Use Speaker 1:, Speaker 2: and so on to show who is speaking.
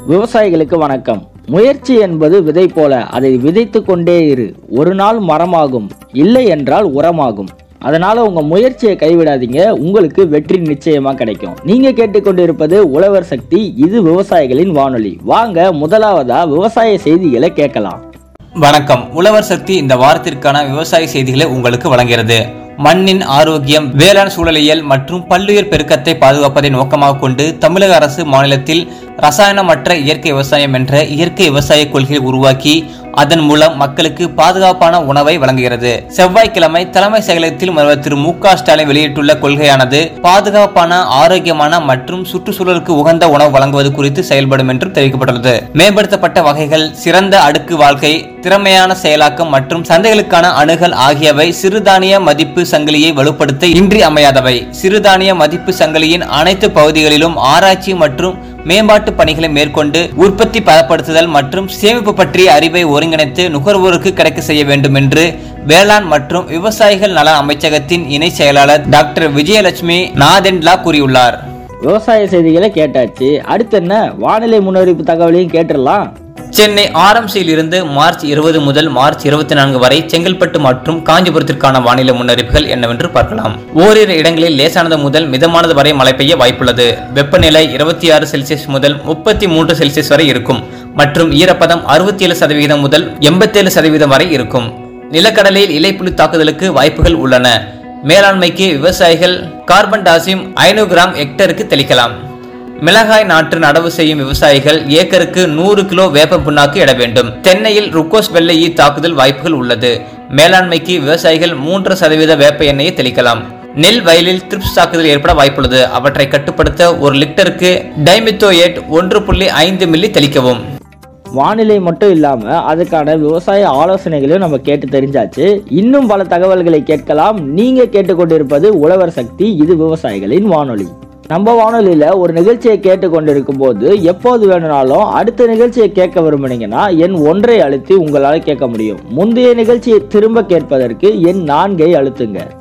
Speaker 1: விவசாயிகளுக்கு வணக்கம் முயற்சி என்பது விதை போல அதை விதைத்து கொண்டே இரு ஒரு நாள் மரமாகும் இல்லை என்றால் உரமாகும் அதனால உங்க முயற்சியை கைவிடாதீங்க உங்களுக்கு வெற்றி நிச்சயமா கிடைக்கும் நீங்க கேட்டுக்கொண்டிருப்பது உழவர் சக்தி இது விவசாயிகளின் வானொலி வாங்க முதலாவதா விவசாய செய்திகளை கேட்கலாம்
Speaker 2: வணக்கம் உழவர் சக்தி இந்த வாரத்திற்கான விவசாய செய்திகளை உங்களுக்கு வழங்குகிறது மண்ணின் ஆரோக்கியம் வேளாண் சூழலியல் மற்றும் பல்லுயிர் பெருக்கத்தை பாதுகாப்பதை நோக்கமாக கொண்டு தமிழக அரசு மாநிலத்தில் ரசாயனமற்ற இயற்கை விவசாயம் என்ற இயற்கை விவசாய கொள்கையை உருவாக்கி அதன் மூலம் மக்களுக்கு பாதுகாப்பான உணவை வழங்குகிறது செவ்வாய்க்கிழமை தலைமை செயலகத்தில் முதல்வர் திரு மு க ஸ்டாலின் வெளியிட்டுள்ள கொள்கையானது பாதுகாப்பான ஆரோக்கியமான மற்றும் சுற்றுச்சூழலுக்கு உகந்த உணவு வழங்குவது குறித்து செயல்படும் என்றும் தெரிவிக்கப்பட்டுள்ளது மேம்படுத்தப்பட்ட வகைகள் சிறந்த அடுக்கு வாழ்க்கை திறமையான செயலாக்கம் மற்றும் சந்தைகளுக்கான அணுகல் ஆகியவை சிறுதானிய மதிப்பு சங்கிலியை வலுப்படுத்த இன்றி அமையாதவை சிறுதானிய மதிப்பு சங்கிலியின் அனைத்து பகுதிகளிலும் ஆராய்ச்சி மற்றும் மேம்பாட்டு பணிகளை மேற்கொண்டு உற்பத்தி பதப்படுத்துதல் மற்றும் சேமிப்பு பற்றிய அறிவை ஒருங்கிணைத்து நுகர்வோருக்கு கிடைக்க செய்ய வேண்டும் என்று வேளாண் மற்றும் விவசாயிகள் நல அமைச்சகத்தின் இணை செயலாளர் டாக்டர் விஜயலட்சுமி நாதென்லா கூறியுள்ளார்
Speaker 1: விவசாய செய்திகளை கேட்டாச்சு அடுத்து என்ன வானிலை முன்னறிவிப்பு தகவலையும் கேட்டுடலாம்
Speaker 2: சென்னை ஆர்எம்சியில் இருந்து மார்ச் இருபது முதல் மார்ச் இருபத்தி நான்கு வரை செங்கல்பட்டு மற்றும் காஞ்சிபுரத்திற்கான வானிலை முன்னறிவிப்புகள் என்னவென்று பார்க்கலாம் ஓரிரு இடங்களில் லேசானது முதல் மிதமானது வரை மழை பெய்ய வாய்ப்புள்ளது வெப்பநிலை இருபத்தி ஆறு செல்சியஸ் முதல் முப்பத்தி மூன்று செல்சியஸ் வரை இருக்கும் மற்றும் ஈரப்பதம் அறுபத்தி ஏழு சதவிகிதம் முதல் எண்பத்தேழு சதவீதம் வரை இருக்கும் நிலக்கடலில் இலைப்புலி தாக்குதலுக்கு வாய்ப்புகள் உள்ளன மேலாண்மைக்கு விவசாயிகள் கார்பன் டாசியம் ஐநூறு கிராம் ஹெக்டருக்கு தெளிக்கலாம் மிளகாய் நாற்று நடவு செய்யும் விவசாயிகள் ஏக்கருக்கு நூறு கிலோ வேப்ப புண்ணாக்கு இட வேண்டும் தென்னையில் ருக்கோஸ் வெள்ளை ஈ தாக்குதல் வாய்ப்புகள் உள்ளது மேலாண்மைக்கு விவசாயிகள் மூன்று சதவீத வேப்ப எண்ணெயை தெளிக்கலாம் நெல் வயலில் த்ரிப்ஸ் தாக்குதல் ஏற்பட வாய்ப்புள்ளது அவற்றை கட்டுப்படுத்த ஒரு லிட்டருக்கு டைமித்தோயேட் ஒன்று புள்ளி ஐந்து மில்லி தெளிக்கவும்
Speaker 1: வானிலை மட்டும் இல்லாம அதுக்கான விவசாய ஆலோசனைகளையும் நம்ம கேட்டு தெரிஞ்சாச்சு இன்னும் பல தகவல்களை கேட்கலாம் நீங்க கேட்டுக்கொண்டிருப்பது உழவர் சக்தி இது விவசாயிகளின் வானொலி நம்ம வானொலியில ஒரு நிகழ்ச்சியை கேட்டுக்கொண்டிருக்கும் போது எப்போது வேணும்னாலும் அடுத்த நிகழ்ச்சியை கேட்க விரும்புனீங்கன்னா எண் ஒன்றை அழுத்தி உங்களால் கேட்க முடியும் முந்தைய நிகழ்ச்சியை திரும்ப கேட்பதற்கு எண் நான்கை அழுத்துங்க